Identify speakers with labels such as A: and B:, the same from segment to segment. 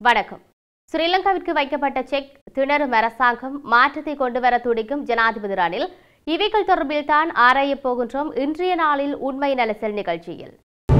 A: வணக்கம் ஸ்ரீலங்காவிற்கு வைக்கப்பட்ட செக் திணறும் அரசாங்கம் மாற்றத்தை கொண்டுவர துடிக்கும் ஜனாதிபதி ரணில் இவைகள் தொடர்பில் தான் ஆராயப் போகின்றோம் இன்றைய நாளில் உண்மை நலசல் நிகழ்ச்சியில்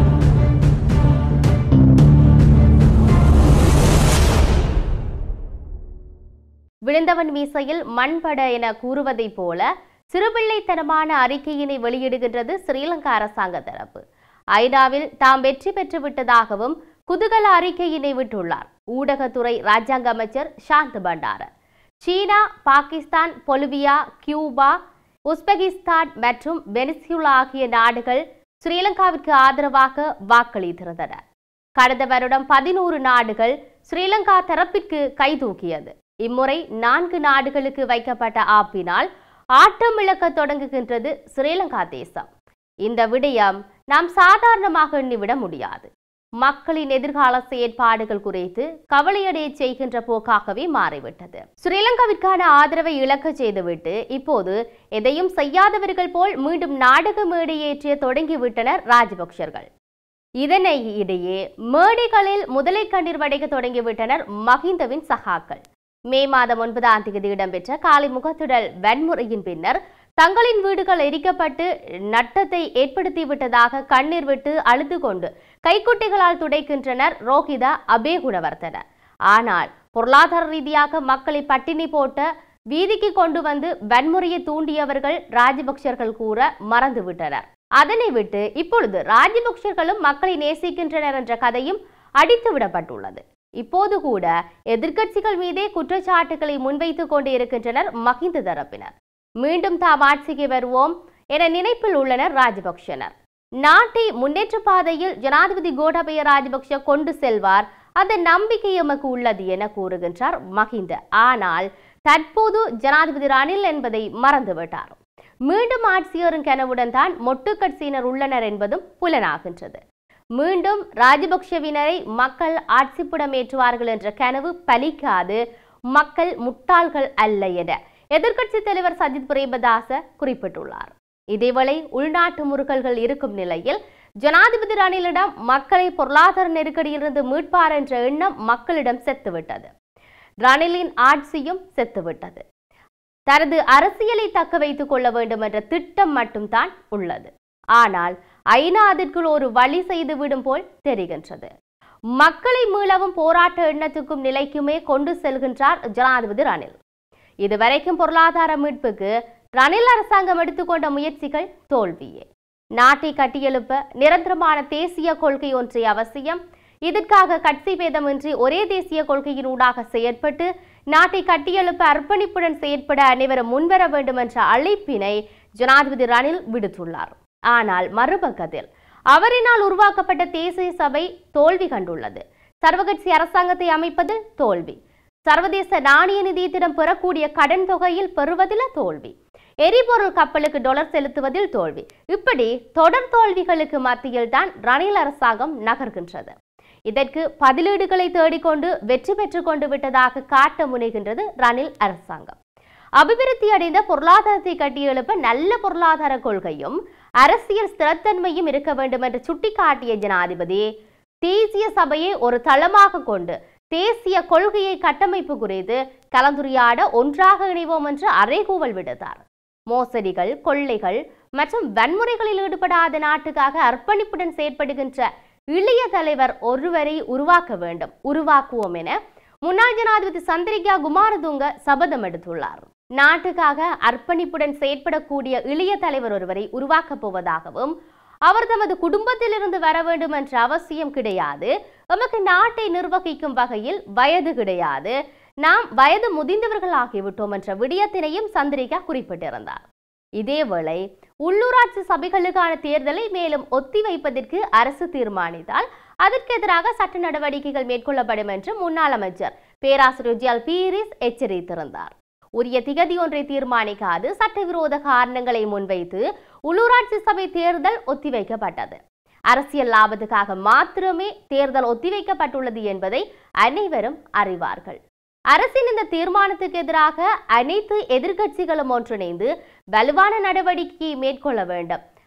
A: விழுந்தவன் மீசையில் மண்பட என கூறுவதைப் போல சிறுபிள்ளைத்தனமான அறிக்கையினை வெளியிடுகின்றது ஸ்ரீலங்கா அரசாங்க தரப்பு ஐநாவில் தாம் வெற்றி பெற்று விட்டதாகவும் குதூகல அறிக்கையினை விட்டுள்ளார் ஊடகத்துறை ராஜாங்க அமைச்சர் சாந்த் பண்டார சீனா பாகிஸ்தான் பொலிவியா கியூபா உஸ்பெகிஸ்தான் மற்றும் வெனிசுலா ஆகிய நாடுகள் ஸ்ரீலங்காவிற்கு ஆதரவாக வாக்களித்திருந்தன கடந்த வருடம் பதினோரு நாடுகள் ஸ்ரீலங்கா தரப்பிற்கு கைதூக்கியது இம்முறை நான்கு நாடுகளுக்கு வைக்கப்பட்ட ஆப்பினால் ஆட்டம் இழக்க தொடங்குகின்றது ஸ்ரீலங்கா தேசம் இந்த விடயம் நாம் சாதாரணமாக எண்ணிவிட முடியாது மக்களின் எதிர்கால செயற்பாடுகள் குறித்து கவலையடைய செய்கின்ற போக்காகவே மாறிவிட்டது ஸ்ரீலங்காவிற்கான ஆதரவை இழக்க செய்துவிட்டு இப்போது எதையும் செய்யாதவர்கள் போல் மீண்டும் நாடக மேடையேற்றிய தொடங்கிவிட்டனர் ராஜபக்சர்கள் இதனை இடையே மேடைகளில் முதலை கண்ணீர் வடைக்க தொடங்கிவிட்டனர் மஹிந்தவின் சகாக்கள் மே மாதம் ஒன்பதாம் தேதி இடம்பெற்ற காலை முகத்துடல் வன்முறையின் பின்னர் தங்களின் வீடுகள் எரிக்கப்பட்டு நட்டத்தை ஏற்படுத்திவிட்டதாக கண்ணீர் விட்டு அழுது கொண்டு கைக்குட்டிகளால் துடைக்கின்றனர் ரோஹிதா அபேகுணவர்த்தன ஆனால் பொருளாதார ரீதியாக மக்களை பட்டினி போட்ட வீதிக்கு கொண்டு வந்து வன்முறையை தூண்டியவர்கள் ராஜபக்சர்கள் கூற மறந்துவிட்டனர் அதனை விட்டு இப்பொழுது ராஜபக்சர்களும் மக்களை நேசிக்கின்றனர் என்ற கதையும் அடித்து விடப்பட்டுள்ளது இப்போது கூட எதிர்க்கட்சிகள் மீதே குற்றச்சாட்டுகளை முன்வைத்துக் கொண்டு இருக்கின்றனர் மஹிந்த தரப்பினர் மீண்டும் தாம் ஆட்சிக்கு வருவோம் என நினைப்பில் உள்ளனர் ராஜபக்சனர் நாட்டை முன்னேற்ற பாதையில் ஜனாதிபதி கோடபய ராஜபக்ஷ கொண்டு செல்வார் அந்த நம்பிக்கை எமக்கு உள்ளது என கூறுகின்றார் மஹிந்த ஆனால் தற்போது ஜனாதிபதி ரணில் என்பதை மறந்துவிட்டார் மீண்டும் ஆட்சியரும் கனவுடன் தான் மொட்டு கட்சியினர் உள்ளனர் என்பதும் புலனாகின்றது மீண்டும் ராஜபக்ஷவினரை மக்கள் ஆட்சிப்புடமேற்றுவார்கள் என்ற கனவு பலிக்காது மக்கள் முட்டாள்கள் அல்ல என எதிர்க்கட்சி தலைவர் சஜித் பிரேமதாச குறிப்பிட்டுள்ளார் இதேவேளை உள்நாட்டு முறுகல்கள் இருக்கும் நிலையில் ஜனாதிபதி ரணிலிடம் மக்களை பொருளாதார நெருக்கடியிலிருந்து மீட்பார் என்ற எண்ணம் மக்களிடம் செத்துவிட்டது ரணிலின் ஆட்சியும் செத்துவிட்டது தனது அரசியலை தக்க வைத்துக் கொள்ள வேண்டும் என்ற திட்டம் மட்டும்தான் உள்ளது ஆனால் ஐநா அதற்குள் ஒரு வழி செய்து விடும் போல் தெரிகின்றது மக்களை மீளவும் போராட்ட எண்ணத்துக்கும் நிலைக்குமே கொண்டு செல்கின்றார் ஜனாதிபதி ரணில் இதுவரைக்கும் பொருளாதார மீட்புக்கு ரணில் அரசாங்கம் எடுத்துக்கொண்ட முயற்சிகள் தோல்வியே நாட்டை கட்டியெழுப்ப நிரந்தரமான தேசிய கொள்கை ஒன்றை அவசியம் இதற்காக கட்சி பேதமின்றி ஒரே தேசிய கொள்கையினூடாக செயற்பட்டு நாட்டை கட்டியெழுப்ப அர்ப்பணிப்புடன் செயற்பட அனைவரும் முன்வர வேண்டும் என்ற அழைப்பினை ஜனாதிபதி ரணில் விடுத்துள்ளார் ஆனால் மறுபக்கத்தில் அவரினால் உருவாக்கப்பட்ட தேசிய சபை தோல்வி கண்டுள்ளது சர்வகட்சி அரசாங்கத்தை அமைப்பதில் தோல்வி சர்வதேச நாணய நிதியத்திடம் பெறக்கூடிய கடன் தொகையில் பெறுவதில் தோல்வி எரிபொருள் கப்பலுக்கு டொலர் செலுத்துவதில் தோல்வி இப்படி தொடர் தோல்விகளுக்கு மத்தியில் தான் ரணில் அரசாங்கம் நகர்கின்றது இதற்கு பதிலீடுகளை தேடிக்கொண்டு வெற்றி பெற்றுக் கொண்டு விட்டதாக காட்ட முனைகின்றது ரணில் அரசாங்கம் அபிவிருத்தி அடைந்த பொருளாதாரத்தை கட்டியெழுப்ப நல்ல பொருளாதார கொள்கையும் அரசியல் ஸ்திரத்தன்மையும் இருக்க வேண்டும் என்று சுட்டிக்காட்டிய ஜனாதிபதி தேசிய சபையை ஒரு தளமாக கொண்டு தேசிய கொள்கையை கட்டமைப்பு குறித்து கலந்துரையாட ஒன்றாக இணைவோம் என்று அறைகூவல் விடுத்தார் மோசடிகள் கொள்ளைகள் மற்றும் வன்முறைகளில் ஈடுபடாத நாட்டுக்காக அர்ப்பணிப்புடன் செயற்படுகின்ற இளைய தலைவர் ஒருவரை உருவாக்க வேண்டும் உருவாக்குவோம் என முன்னாள் ஜனாதிபதி சந்திரிகா குமாரதுங்க சபதம் எடுத்துள்ளார் நாட்டுக்காக அர்ப்பணிப்புடன் செயற்படக்கூடிய இளைய தலைவர் ஒருவரை உருவாக்கப் போவதாகவும் அவர் தமது குடும்பத்திலிருந்து வர வேண்டும் என்ற அவசியம் கிடையாது நமக்கு நாட்டை நிர்வகிக்கும் வகையில் வயது கிடையாது நாம் வயது முதிர்ந்தவர்கள் ஆகிவிட்டோம் என்ற விடயத்தினையும் சந்திரிகா குறிப்பிட்டிருந்தார் இதேவேளை உள்ளூராட்சி சபைகளுக்கான தேர்தலை மேலும் ஒத்திவைப்பதற்கு அரசு தீர்மானித்தால் அதற்கு எதிராக சட்ட நடவடிக்கைகள் மேற்கொள்ளப்படும் என்று முன்னாள் அமைச்சர் பேராசிரியர் ஜியால் பீரிஸ் எச்சரித்திருந்தார் உரிய திகதி ஒன்றை தீர்மானிக்காது சட்டவிரோத காரணங்களை முன்வைத்து உள்ளூராட்சி சபை தேர்தல் ஒத்திவைக்கப்பட்டது அரசியல் லாபத்துக்காக மாத்திரமே தேர்தல் ஒத்திவைக்கப்பட்டுள்ளது என்பதை அனைவரும் அறிவார்கள் அரசின் இந்த தீர்மானத்துக்கு எதிராக அனைத்து எதிர்க்கட்சிகளும் ஒன்றிணைந்து வலுவான நடவடிக்கையை மேற்கொள்ள வேண்டும்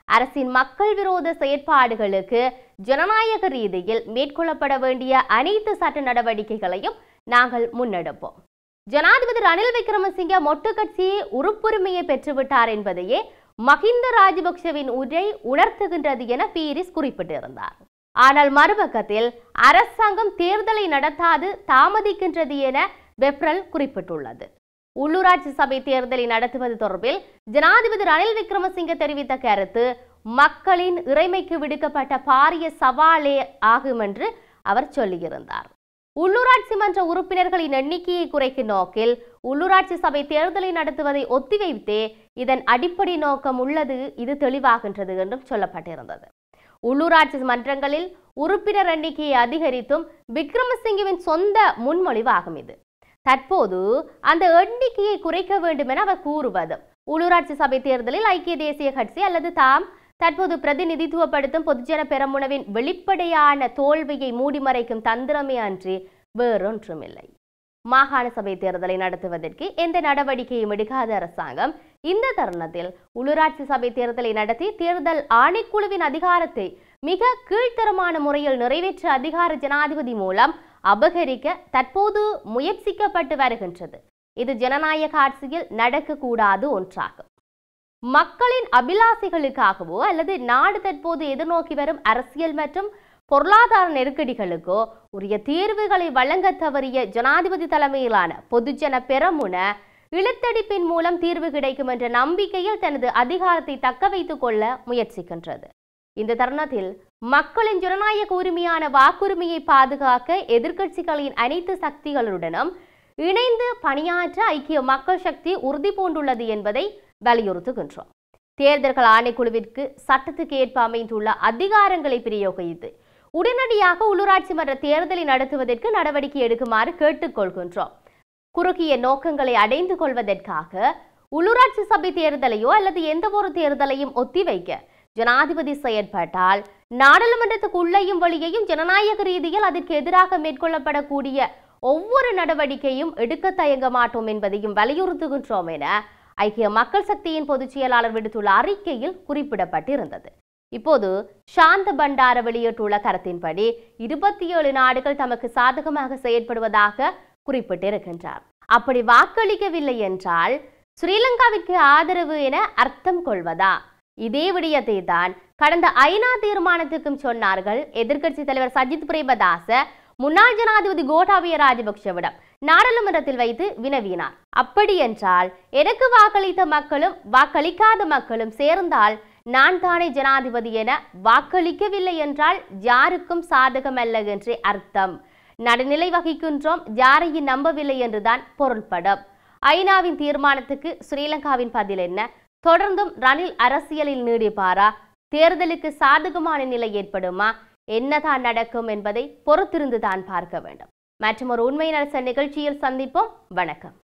A: அரசின் மக்கள் விரோத செயற்பாடுகளுக்கு ஜனநாயக ரீதியில் மேற்கொள்ளப்பட வேண்டிய அனைத்து சட்ட நடவடிக்கைகளையும் நாங்கள் முன்னெடுப்போம் ஜனாதிபதி ரணில் விக்ரமசிங்க மொட்டு கட்சியை உறுப்புரிமையை பெற்றுவிட்டார் என்பதையே மஹிந்த ராஜபக்ஷவின் உரை உணர்த்துகின்றது என பீரிஸ் குறிப்பிட்டிருந்தார் ஆனால் மறுபக்கத்தில் அரசாங்கம் தேர்தலை நடத்தாது தாமதிக்கின்றது என பெப்ரல் குறிப்பிட்டுள்ளது உள்ளூராட்சி சபை தேர்தலை நடத்துவது தொடர்பில் ஜனாதிபதி ரணில் விக்ரமசிங்க தெரிவித்த கருத்து மக்களின் இறைமைக்கு விடுக்கப்பட்ட பாரிய சவாலே ஆகும் என்று அவர் சொல்லியிருந்தார் உள்ளூராட்சி மன்ற உறுப்பினர்களின் எண்ணிக்கையை குறைக்கும் நோக்கில் உள்ளூராட்சி சபை தேர்தலை நடத்துவதை ஒத்திவைத்தே இதன் அடிப்படை நோக்கம் உள்ளது இது தெளிவாகின்றது என்றும் சொல்லப்பட்டிருந்தது உள்ளூராட்சி மன்றங்களில் உறுப்பினர் எண்ணிக்கையை அதிகரித்தும் விக்ரமசிங்கவின் சொந்த முன்மொழிவாகும் இது தற்போது அந்த எண்ணிக்கையை குறைக்க வேண்டும் என அவர் கூறுவது உள்ளூராட்சி சபை தேர்தலில் ஐக்கிய தேசிய கட்சி அல்லது தாம் தற்போது பிரதிநிதித்துவப்படுத்தும் பொதுஜன பெரமுனவின் வெளிப்படையான தோல்வியை மூடிமறைக்கும் தந்திரமே அன்றி வேறொன்றுமில்லை மாகாண சபை தேர்தலை நடத்துவதற்கு எந்த நடவடிக்கையும் எடுக்காத அரசாங்கம் இந்த தருணத்தில் உள்ளூராட்சி சபை தேர்தலை நடத்தி தேர்தல் ஆணைக்குழுவின் அதிகாரத்தை மிக கீழ்த்தரமான முறையில் நிறைவேற்ற அதிகார ஜனாதிபதி மூலம் அபகரிக்க தற்போது முயற்சிக்கப்பட்டு வருகின்றது இது ஜனநாயக ஆட்சியில் நடக்கக்கூடாது ஒன்றாகும் மக்களின் அபிலாசைகளுக்காகவோ அல்லது நாடு தற்போது எதிர்நோக்கி வரும் அரசியல் மற்றும் பொருளாதார நெருக்கடிகளுக்கோ உரிய தீர்வுகளை வழங்க தவறிய ஜனாதிபதி தலைமையிலான பொதுஜன பெரமுன இழுத்தடிப்பின் மூலம் தீர்வு கிடைக்கும் என்ற நம்பிக்கையில் தனது அதிகாரத்தை தக்க வைத்துக் கொள்ள முயற்சிக்கின்றது இந்த தருணத்தில் மக்களின் ஜனநாயக உரிமையான வாக்குரிமையை பாதுகாக்க எதிர்க்கட்சிகளின் அனைத்து சக்திகளுடனும் இணைந்து பணியாற்ற ஐக்கிய மக்கள் சக்தி உறுதி பூண்டுள்ளது என்பதை வலியுறுத்துகின்றோம் தேர்தல்கள் ஆணைக்குழுவிற்கு சட்டத்துக்கு ஏற்ப அமைந்துள்ள அதிகாரங்களை பிரயோகித்து உடனடியாக உள்ளூராட்சி மன்ற தேர்தலை நடத்துவதற்கு நடவடிக்கை எடுக்குமாறு கேட்டுக்கொள்கின்றோம் குறுகிய நோக்கங்களை அடைந்து கொள்வதற்காக உள்ளூராட்சி சபை தேர்தலையோ அல்லது எந்த ஒரு தேர்தலையும் ஒத்திவைக்க ஜனாதிபதி செயற்பட்டால் நாடாளுமன்றத்துக்கு உள்ளேயும் வெளியேயும் ஜனநாயக ரீதியில் அதற்கு எதிராக மேற்கொள்ளப்படக்கூடிய ஒவ்வொரு நடவடிக்கையும் எடுக்க தயங்க மாட்டோம் என்பதையும் வலியுறுத்துகின்றோம் என ஐக்கிய மக்கள் சக்தியின் பொதுச் செயலாளர் விடுத்துள்ள அறிக்கையில் குறிப்பிடப்பட்டிருந்தது இப்போது சாந்த பண்டார வெளியிட்டுள்ள கருத்தின்படி இருபத்தி ஏழு நாடுகள் தமக்கு சாதகமாக செயற்படுவதாக குறிப்பிட்டிருக்கின்றார் அப்படி வாக்களிக்கவில்லை என்றால் ஸ்ரீலங்காவிற்கு ஆதரவு என அர்த்தம் கொள்வதா இதே விடயத்தை தான் கடந்த ஐநா தீர்மானத்துக்கும் சொன்னார்கள் எதிர்க்கட்சி தலைவர் சஜித் பிரேமதாச முன்னாள் ஜனாதிபதி கோட்டாபய ராஜபக்ஷவிடம் நாடாளுமன்றத்தில் வைத்து வினவினார் அப்படி என்றால் எனக்கு வாக்களித்த மக்களும் வாக்களிக்காத மக்களும் சேர்ந்தால் நான் தானே ஜனாதிபதி என வாக்களிக்கவில்லை என்றால் யாருக்கும் சாதகமல்ல என்றே அர்த்தம் நடுநிலை வகிக்கின்றோம் யாரையும் நம்பவில்லை என்றுதான் பொருள்படும் ஐநாவின் தீர்மானத்துக்கு ஸ்ரீலங்காவின் பதில் என்ன தொடர்ந்தும் ரணில் அரசியலில் நீடிப்பாரா தேர்தலுக்கு சாதகமான நிலை ஏற்படுமா என்னதான் நடக்கும் என்பதை பொறுத்திருந்து தான் பார்க்க வேண்டும் மற்றும் ஒரு உண்மை நரச நிகழ்ச்சியில் சந்திப்போம் வணக்கம்